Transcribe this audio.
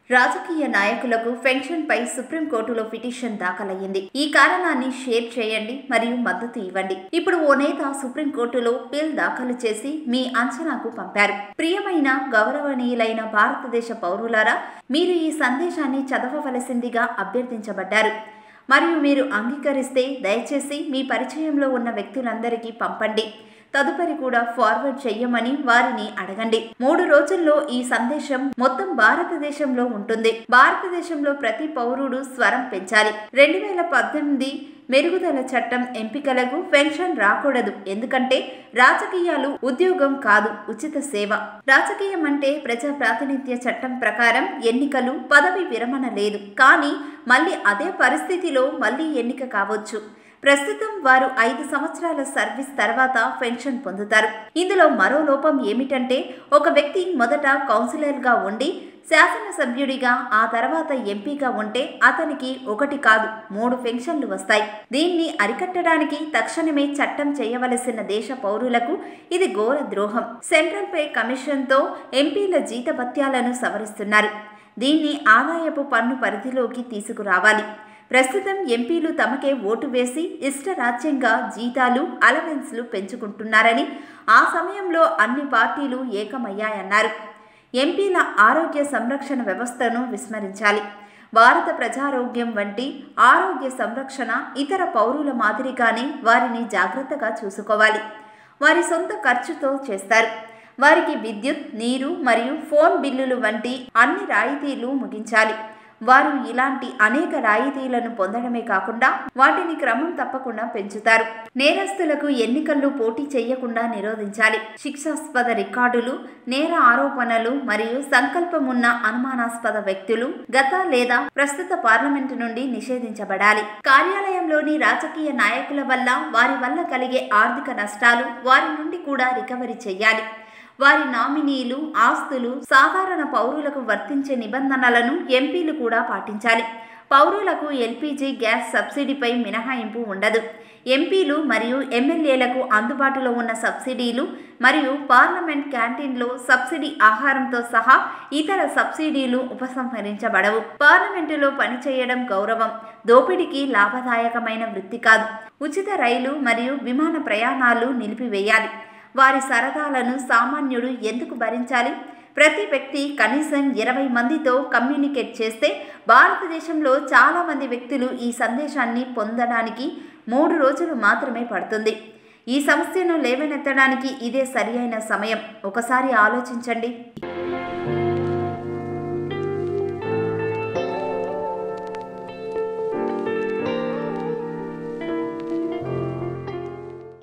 రాజకీయ నాయకులకు పెన్షన్పై సుప్రీంకోర్టులో పిటిషన్ దాఖలయ్యింది ఈ కారణాన్ని షేర్ చేయండి మరియు మద్దతు ఇవ్వండి ఇప్పుడు ఓ నేత సుప్రీంకోర్టులో బిల్ దాఖలు చేసి మీ అంచనాకు పంపారు ప్రియమైన గౌరవనీయులైన భారతదేశ పౌరులారా మీరు ఈ సందేశాన్ని చదవవలసిందిగా అభ్యర్థించబడ్డారు మరియు మీరు అంగీకరిస్తే దయచేసి మీ పరిచయంలో ఉన్న వ్యక్తులందరికీ పంపండి తదుపరి కూడా ఫార్వర్డ్ చెయ్యమని వారిని అడగండి మూడు రోజుల్లో ఈ సందేశం మొత్తం భారతదేశంలో ఉంటుంది భారతదేశంలో ప్రతి పౌరుడు స్వరం పెంచాలి రెండు వేల పద్దెనిమిది మెరుగుదల చట్టం ఎంపికలకు పెన్షన్ రాకూడదు ఎందుకంటే రాజకీయాలు ఉద్యోగం కాదు ఉచిత సేవ రాజకీయం అంటే ప్రజా ప్రాతినిధ్య చట్టం ప్రకారం ఎన్నికలు పదవి విరమణ లేదు కానీ మళ్ళీ అదే పరిస్థితిలో మళ్ళీ ఎన్నిక కావచ్చు ప్రస్తుతం వారు ఐదు సంవత్సరాల సర్వీస్ తర్వాత పెన్షన్ పొందుతారు ఇందులో మరో లోపం ఏమిటంటే ఒక వ్యక్తి మొదట కౌన్సిలర్గా ఉండి శాసనసభ్యుడిగా ఆ తర్వాత ఎంపీగా ఉంటే అతనికి ఒకటి కాదు మూడు పెన్షన్లు వస్తాయి దీన్ని అరికట్టడానికి తక్షణమే చట్టం చేయవలసిన దేశ పౌరులకు ఇది ఘోర ద్రోహం సెంట్రల్ పే కమిషన్తో ఎంపీల జీతభత్యాలను సవరిస్తున్నారు దీన్ని ఆదాయపు పన్ను పరిధిలోకి తీసుకురావాలి ప్రస్తుతం ఎంపీలు తమకే ఓటు వేసి ఇష్టరాజ్యంగా జీతాలు అలవెన్స్లు పెంచుకుంటున్నారని ఆ సమయంలో అన్ని పార్టీలు ఏకమయ్యాయన్నారు ఎంపీల ఆరోగ్య సంరక్షణ వ్యవస్థను విస్మరించాలి భారత ప్రజారోగ్యం వంటి ఆరోగ్య సంరక్షణ ఇతర పౌరుల మాదిరిగానే వారిని జాగ్రత్తగా చూసుకోవాలి వారి సొంత ఖర్చుతో చేస్తారు వారికి విద్యుత్ నీరు మరియు ఫోన్ బిల్లులు వంటి అన్ని రాయితీలు ముగించాలి వారు ఇలాంటి అనేక రాయితీలను పొందడమే కాకుండా వాటిని క్రమం తప్పకుండా పెంచుతారు నేరస్తులకు ఎన్నికల్లో పోటీ చేయకుండా నిరోధించాలి శిక్షాస్పద రికార్డులు నేర ఆరోపణలు మరియు సంకల్పమున్న అనుమానాస్పద వ్యక్తులు గత లేదా ప్రస్తుత పార్లమెంటు నుండి నిషేధించబడాలి కార్యాలయంలోని రాజకీయ నాయకుల వల్ల వారి వల్ల కలిగే ఆర్థిక నష్టాలు వారి నుండి కూడా రికవరీ చేయాలి వారి నామినీలు ఆస్తులు సాధారణ పౌరులకు వర్తించే నిబంధనలను ఎంపీలు కూడా పాటించాలి పౌరులకు ఎల్పీజీ గ్యాస్ సబ్సిడీపై మినహాయింపు ఉండదు ఎంపీలు మరియు ఎమ్మెల్యేలకు అందుబాటులో ఉన్న సబ్సిడీలు మరియు పార్లమెంట్ క్యాంటీన్లో సబ్సిడీ ఆహారంతో సహా ఇతర సబ్సిడీలు ఉపసంహరించబడవు పార్లమెంటులో పనిచేయడం గౌరవం దోపిడీకి లాభదాయకమైన వృత్తి కాదు ఉచిత రైలు మరియు విమాన ప్రయాణాలు నిలిపివేయాలి వారి సరదాలను సామాన్యుడు ఎందుకు భరించాలి ప్రతి వ్యక్తి కనీసం ఇరవై మందితో కమ్యూనికేట్ చేస్తే భారతదేశంలో చాలామంది వ్యక్తులు ఈ సందేశాన్ని పొందడానికి మూడు రోజులు మాత్రమే పడుతుంది ఈ సమస్యను లేవనెత్తడానికి ఇదే సరి సమయం ఒకసారి ఆలోచించండి